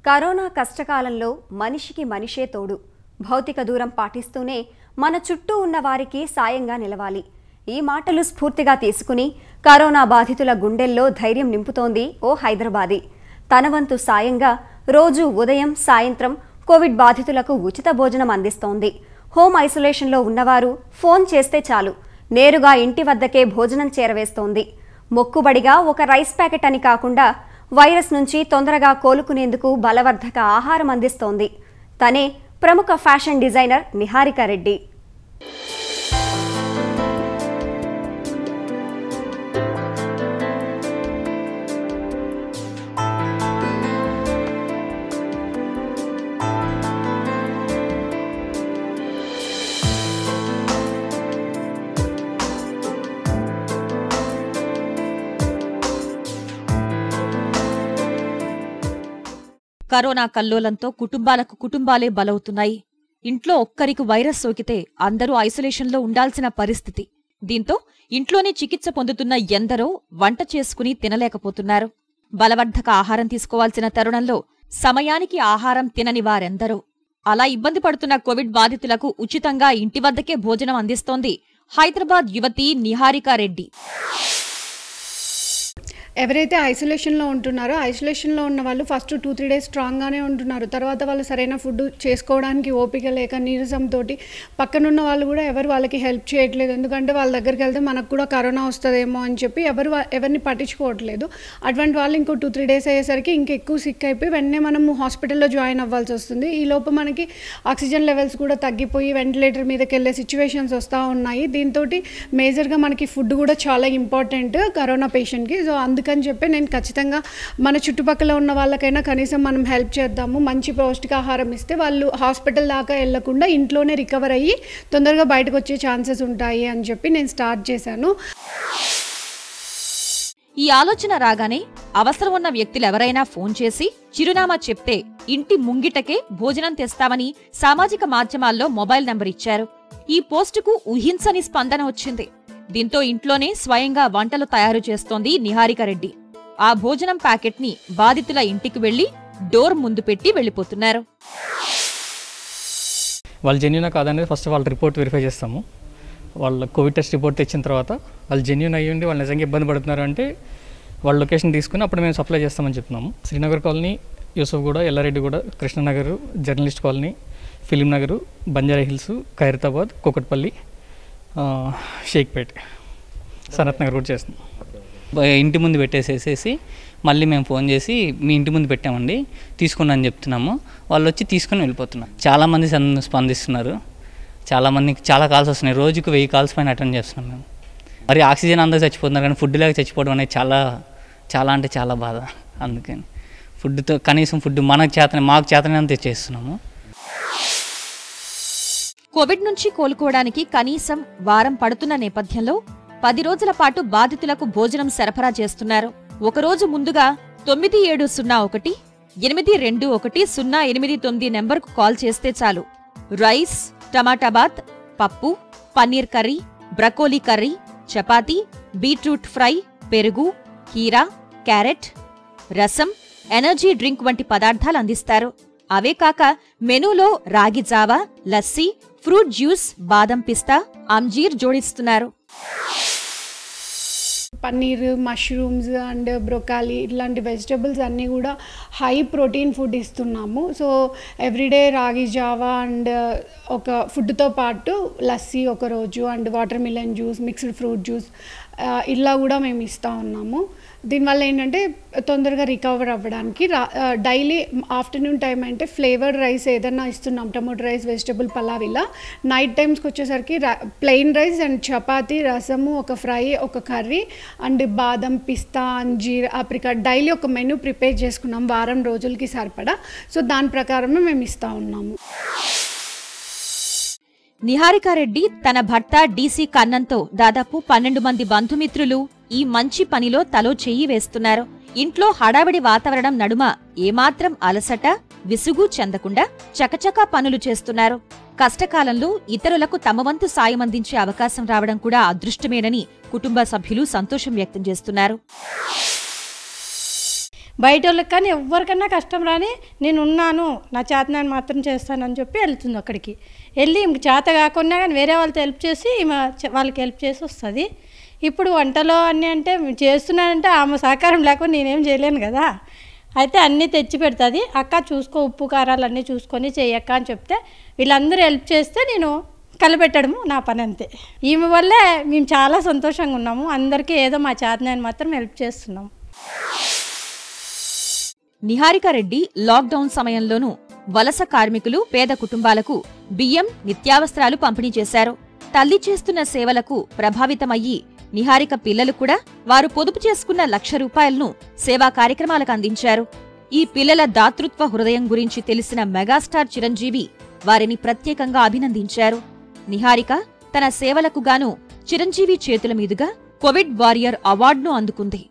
corona కష్టకాలంలో మనిషికి మనిషే తోడు భౌతిక దూరం పాటిస్తూనే మన చుట్టూ ఉన్న వారికి సాయంగా నిలవాలి ఈ మాటలు స్ఫూర్తిగా తీసుకుని కరోనా బాధితుల గుండెల్లో ధైర్యం నింపుతోంది ఓ హైదరాబాదీ తన వంతు సాయంగా రోజు ఉదయం సాయంత్రం కోవిడ్ బాధితులకు ఉచిత భోజనం అందిస్తోంది హోమ్ ఐసోలేషన్లో ఉన్నవారు ఫోన్ చేస్తే చాలు నేరుగా ఇంటి వద్దకే భోజనం చేరవేస్తోంది మొక్కుబడిగా ఒక రైస్ ప్యాకెట్ అని కాకుండా వైరస్ నుంచి తొందరగా కోలుకునేందుకు బలవర్ధక ఆహారం అందిస్తోంది తనే ప్రముఖ fashion designer Niharika Reddy corona కల్లోలంతో కుటుంబాలకు కుటుంబాలే బలవుతున్నాయి ఇంట్లో ఒక్కరికి వైరస్ సోకితే అందరూ ఐసోలేషన్లో ఉండాల్సిన పరిస్థితి దీంతో ఇంట్లోనే చికిత్స పొందుతున్న ఎందరో వంట చేసుకుని తినలేకపోతున్నారు బలవర్ధక ఆహారం తీసుకోవాల్సిన తరుణంలో సమయానికి ఆహారం తినని వారెందరో అలా ఇబ్బంది పడుతున్న కోవిడ్ బాధితులకు ఉచితంగా ఇంటి వద్దకే భోజనం అందిస్తోంది హైదరాబాద్ యువతి నిహారికా రెడ్డి ఎవరైతే ఐసోలేషన్లో ఉంటున్నారో ఐసోలేషన్లో ఉన్న వాళ్ళు ఫస్ట్ టూ త్రీ డేస్ స్ట్రాంగ్గానే ఉంటున్నారు తర్వాత వాళ్ళు సరైన ఫుడ్ చేసుకోవడానికి ఓపిక లేక నీరసంతో పక్కనున్న వాళ్ళు కూడా ఎవరు వాళ్ళకి హెల్ప్ చేయట్లేదు ఎందుకంటే వాళ్ళ దగ్గరికి వెళ్తే మనకు కూడా కరోనా వస్తుందేమో అని చెప్పి ఎవరు వా- ఎవరిని పట్టించుకోవట్లేదు అటువంటి వాళ్ళు ఇంకో టూ త్రీ డేస్ అయ్యేసరికి ఇంకా ఎక్కువ సిక్ అయిపోయి వెంటనే మనము హాస్పిటల్లో జాయిన్ అవ్వాల్సి వస్తుంది ఈ లోపు మనకి ఆక్సిజన్ లెవెల్స్ కూడా తగ్గిపోయి వెంటిలేటర్ మీదకి వెళ్ళే సిచ్యువేషన్స్ వస్తూ ఉన్నాయి దీంతో మేజర్గా మనకి ఫుడ్ కూడా చాలా ఇంపార్టెంట్ కరోనా పేషెంట్కి సో అందుకని చెప్పి నేను ఖచ్చితంగా మన చుట్టుపక్కల ఉన్న వాళ్ళకైనా కనీసం మనం హెల్ప్ చేద్దాము మంచి పౌష్టికాహారం ఇస్తే వాళ్ళు హాస్పిటల్ దాకా వెళ్లకుండా ఇంట్లోనే రికవర్ అయ్యి తొందరగా బయటకు వచ్చే ఛాన్సెస్ ఉంటాయి అని చెప్పి నేను స్టార్ట్ చేశాను ఈ ఆలోచన రాగానే అవసరం ఉన్న వ్యక్తులు ఎవరైనా ఫోన్ చేసి చిరునామా చెప్తే ఇంటి ముంగిటకే భోజనం తెస్తామని సామాజిక మాధ్యమాల్లో మొబైల్ నంబర్ ఇచ్చారు ఈ పోస్టుకు ఊహించని స్పందన వచ్చింది దీంతో ఇంట్లోనే స్వయంగా వంటలు తయారు చేస్తోంది నిహారిక రెడ్డి ఆ భోజనం ప్యాకెట్ని బాధితుల ఇంటికి వెళ్లి డోర్ ముందు పెట్టి వెళ్లిపోతున్నారు వాళ్ళు జెన్యునా కాదనేది ఫస్ట్ వాళ్ళ రిపోర్ట్ వెరిఫై చేస్తాము వాళ్ళ కోవిడ్ టెస్ట్ రిపోర్ట్ తెచ్చిన తర్వాత వాళ్ళు జెన్యున్ అయ్యి ఉండి వాళ్ళు నిజంగా ఇబ్బంది పడుతున్నారు అంటే వాళ్ళ లొకేషన్ తీసుకుని అప్పుడు మేము సప్లై చేస్తామని చెప్తున్నాము Srinagar colony Yousufguda Ellareddyguda Krishnanagar journalist colony film Nagar Banjara hills Khairatabad Kukatpally ఆ, షేక్పేట్ సనత్ నగర్ కూడా చేస్తున్నాం బ- ఇంటి ముందు పెట్టేసేసేసి మళ్ళీ మేము ఫోన్ చేసి మీ ఇంటి ముందు పెట్టామండి తీసుకుని అని చెప్తున్నాము వాళ్ళు వచ్చి తీసుకుని వెళ్ళిపోతున్నారు చాలామంది సన్- స్పందిస్తున్నారు చాలామందికి చాలా కాల్స్ వస్తున్నాయి రోజుకు వెయ్యి కాల్స్ పైన అటెండ్ చేస్తున్నాం మేము మరి ఆక్సిజన్ అందరూ చచ్చిపోతున్నారు కానీ ఫుడ్ లేక చచ్చిపోవడం అనేది చాలా చాలా అంటే చాలా బాధ అందుకని ఫుడ్తో కనీసం ఫుడ్ మనకు చేతనే మాకు చేతనే తెచ్చేస్తున్నాము కోవిడ్ నుంచి కోలుకోవడానికి కనీసం వారం పడుతున్న నేపథ్యంలో పది రోజుల పాటు బాధితులకు భోజనం సరఫరా చేస్తున్నారు ఒకరోజు ముందుగా తొమ్మిది ఏడు సున్నా ఒకటి ఎనిమిది రెండు ఒకటి సున్నా ఎనిమిది తొమ్మిది నెంబర్కు కాల్ చేస్తే చాలు రైస్ టమాటా బాత్ పప్పు paneer curry broccoli curry chapati beetroot fry పెరుగు కీరా క్యారెట్ రసం ఎనర్జీ డ్రింక్ వంటి పదార్థాలు అందిస్తారు అవే కాక మెనూలో రాగి జావా లస్సీ ఫ్రూట్ జ్యూస్ బాదం పిస్తా అంజీర్ జోడిస్తున్నారు పన్నీర్ మష్రూమ్స్ అండ్ బ్రొకాలి ఇట్లాంటి వెజిటబుల్స్ అన్నీ కూడా హై ప్రోటీన్ ఫుడ్ ఇస్తున్నాము సో ఎవ్రీడే రాగి జావా అండ్ ఒక ఫుడ్తో పాటు లస్సీ ఒక రోజు and watermelon juice mixed fruit juice ఇలా కూడా మేము ఇస్తూ ఉన్నాము దీనివల్ల ఏంటంటే తొందరగా రికవర్ అవ్వడానికి రా డైలీ ఆఫ్టర్నూన్ టైం అంటే ఫ్లేవర్డ్ రైస్ ఏదన్నా ఇస్తున్నాం టమోటో రైస్ వెజిటబుల్ పలావ్ ఇలా నైట్ టైమ్స్కి వచ్చేసరికి ప్లెయిన్ రైస్ అండ్ చపాతీ రసము ఒక ఫ్రై ఒక కర్రీ అండ్ బాదం పిస్తా అంజీర్ ఆప్రికాట్ డైలీ ఒక మెనూ ప్రిపేర్ చేసుకున్నాం వారం రోజులకి సరిపడా సో దాని ప్రకారమే మేము ఇస్తూ ఉన్నాము నిహారికారెడ్డి తన భర్త డీసీ కన్నంతో దాదాపు పన్నెండు మంది బంధుమిత్రులు ఈ మంచి పనిలో తలో చెయ్యి వేస్తున్నారు ఇంట్లో హడావిడి వాతావరణం నడుమ ఏమాత్రం అలసట విసుగు చెందకుండా చకచకా పనులు చేస్తున్నారు కష్టకాలంలో ఇతరులకు తమ వంతు సాయం అందించే అవకాశం రావడం కూడా అదృష్టమేనని కుటుంబ సభ్యులు సంతోషం వ్యక్తం చేస్తున్నారు బయట వాళ్ళకి కానీ ఎవరికన్నా కష్టం రాని నేను ఉన్నాను నా చేతనాన్ని మాత్రం చేస్తానని చెప్పి వెళ్తుంది అక్కడికి వెళ్ళి ఇంక చేత కాకుండా కానీ వేరే వాళ్ళతో హెల్ప్ చేసి ఈమె చ- వాళ్ళకి హెల్ప్ చేసి వస్తుంది ఇప్పుడు వంటలో అన్నీ అంటే చేస్తున్నానంటే ఆమె సహకారం లేకుండా నేనేం చేయలేను కదా అయితే అన్నీ తెచ్చి పెడుతుంది అక్క చూసుకో ఉప్పు కారాలు అన్నీ చూసుకొని చెయ్యక్క అని చెప్తే వీళ్ళందరూ హెల్ప్ చేస్తే నేను కలిపెట్టడము నా పని అంతే ఈమె వల్లే మేము చాలా సంతోషంగా ఉన్నాము అందరికీ ఏదో మా చేతనాన్ని మాత్రం హెల్ప్ చేస్తున్నాం నిహారికారెడ్డి లాక్డౌన్ సమయంలోనూ వలస కార్మికులు పేద కుటుంబాలకు బియ్యం నిత్యావస్త్రాలు పంపిణీ చేశారు తల్లి చేస్తున్న సేవలకు ప్రభావితమయ్యి నిహారిక పిల్లలు కూడా వారు పొదుపు చేసుకున్న లక్ష రూపాయలను సేవా కార్యక్రమాలకు అందించారు ఈ పిల్లల దాతృత్వ హృదయం గురించి తెలిసిన మెగాస్టార్ చిరంజీవి వారిని ప్రత్యేకంగా అభినందించారు నిహారిక తన సేవలకు గాను చిరంజీవి చేతుల మీదుగా కోవిడ్ వారియర్ అవార్డును అందుకుంది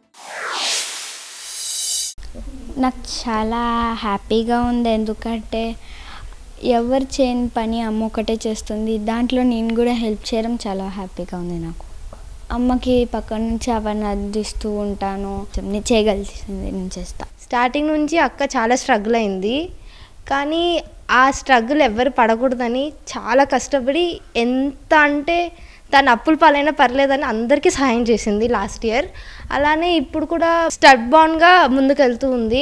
నాకు చాలా హ్యాపీగా ఉంది ఎందుకంటే ఎవరు చేయని పని అమ్మ ఒకటే చేస్తుంది దాంట్లో నేను కూడా హెల్ప్ చేయడం చాలా హ్యాపీగా ఉంది నాకు అమ్మకి పక్క నుంచి అవన్నీ అందిస్తూ ఉంటాను నేను చేయగలిసింది నేను చేస్తా స్టార్టింగ్ నుంచి అక్క చాలా స్ట్రగుల్ అయింది కానీ ఆ స్ట్రగుల్ ఎవరు పడకూడదని చాలా కష్టపడి ఎంత అంటే తను అప్పుల పాలైనా పర్లేదని అందరికీ సహాయం చేసింది లాస్ట్ ఇయర్ అలానే ఇప్పుడు కూడా స్టడ్ బాన్గా ముందుకెళ్తూ ఉంది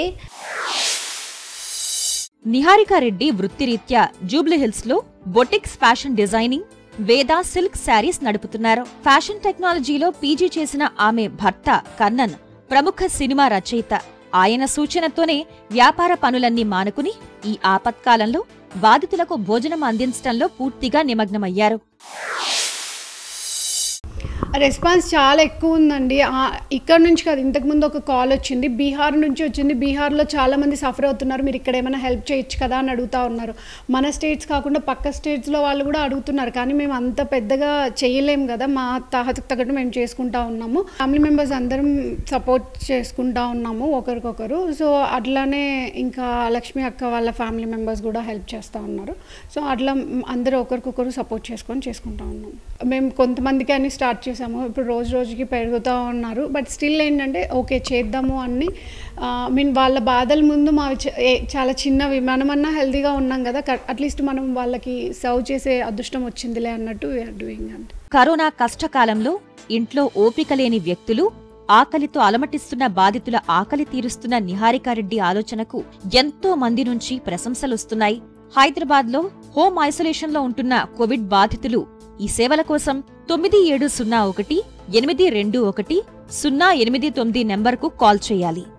నిహారికారెడ్డి వృత్తిరీత్యా జూబ్లీహిల్స్ లో boutiques fashion designing Veda silk saris నడుపుతున్నారు ఫ్యాషన్ టెక్నాలజీలో పీజీ చేసిన ఆమె భర్త కన్నన్ ప్రముఖ సినిమా రచయిత ఆయన సూచనతోనే వ్యాపార పనులన్నీ మానుకుని ఈ ఆపత్కాలంలో బాధితులకు భోజనం అందించడంలో పూర్తిగా నిమగ్నమయ్యారు రెస్పాన్స్ చాలా ఎక్కువ ఉందండి ఆ, ఇక్కడ నుంచి కాదు ఇంతకుముందు ఒక కాల్ వచ్చింది బీహార్ నుంచి వచ్చింది బీహార్లో చాలా మంది సఫర్ అవుతున్నారు మీరు ఇక్కడ ఏమైనా హెల్ప్ చేయొచ్చు కదా అని అడుగుతా ఉన్నారు మన స్టేట్స్ కాకుండా పక్క స్టేట్స్లో వాళ్ళు కూడా అడుగుతున్నారు కానీ మేము అంత పెద్దగా చేయలేం కదా మా తాహతకు తగ్గట్టు మేము చేసుకుంటా ఉన్నాము ఫ్యామిలీ మెంబర్స్ అందరం సపోర్ట్ చేసుకుంటా ఉన్నాము ఒకరికొకరు సో అట్లానే ఇంకా లక్ష్మి అక్క వాళ్ళ ఫ్యామిలీ మెంబర్స్ కూడా హెల్ప్ చేస్తూ ఉన్నారు సో అట్లా అందరూ ఒకరికొకరు సపోర్ట్ చేసుకొని చేసుకుంటా ఉన్నాం మేము కొంతమందికి అని స్టార్ట్ చేసాము ఇప్పుడు రోజు రోజుకి పెరుగుతూ ఉన్నారు బట్ స్టిల్ ఏంటంటే ఓకే చేద్దాము అని మీన్ వాళ్ళ బాధల ముందు మావి చ- ఏ- చాలా చిన్నవి మనమన్నా హెల్తీగా ఉన్నాం కదా అట్లీస్ట్ మనం వాళ్ళకి సర్వ్ చేసే అదృష్టం వచ్చిందిలే అన్నట్టు వీఆర్ డూయింగ్ అంటే కరోనా కష్టకాలంలో ఇంట్లో ఓపిక లేని వ్యక్తులు ఆకలితో అలమటిస్తున్న బాధితుల ఆకలి తీరుస్తున్న నిహారికారెడ్డి ఆలోచనకు ఎంతో మంది నుంచి ప్రశంసలొస్తున్నాయి హైదరాబాద్లో హోమ్ ఐసోలేషన్లో ఉంటున్న కోవిడ్ బాధితులు ఈ సేవల కోసం తొమ్మిది ఏడు సున్నా ఒకటి ఎనిమిది రెండు ఒకటి సున్నా ఎనిమిది తొమ్మిది నెంబర్కు కాల్ చేయాలి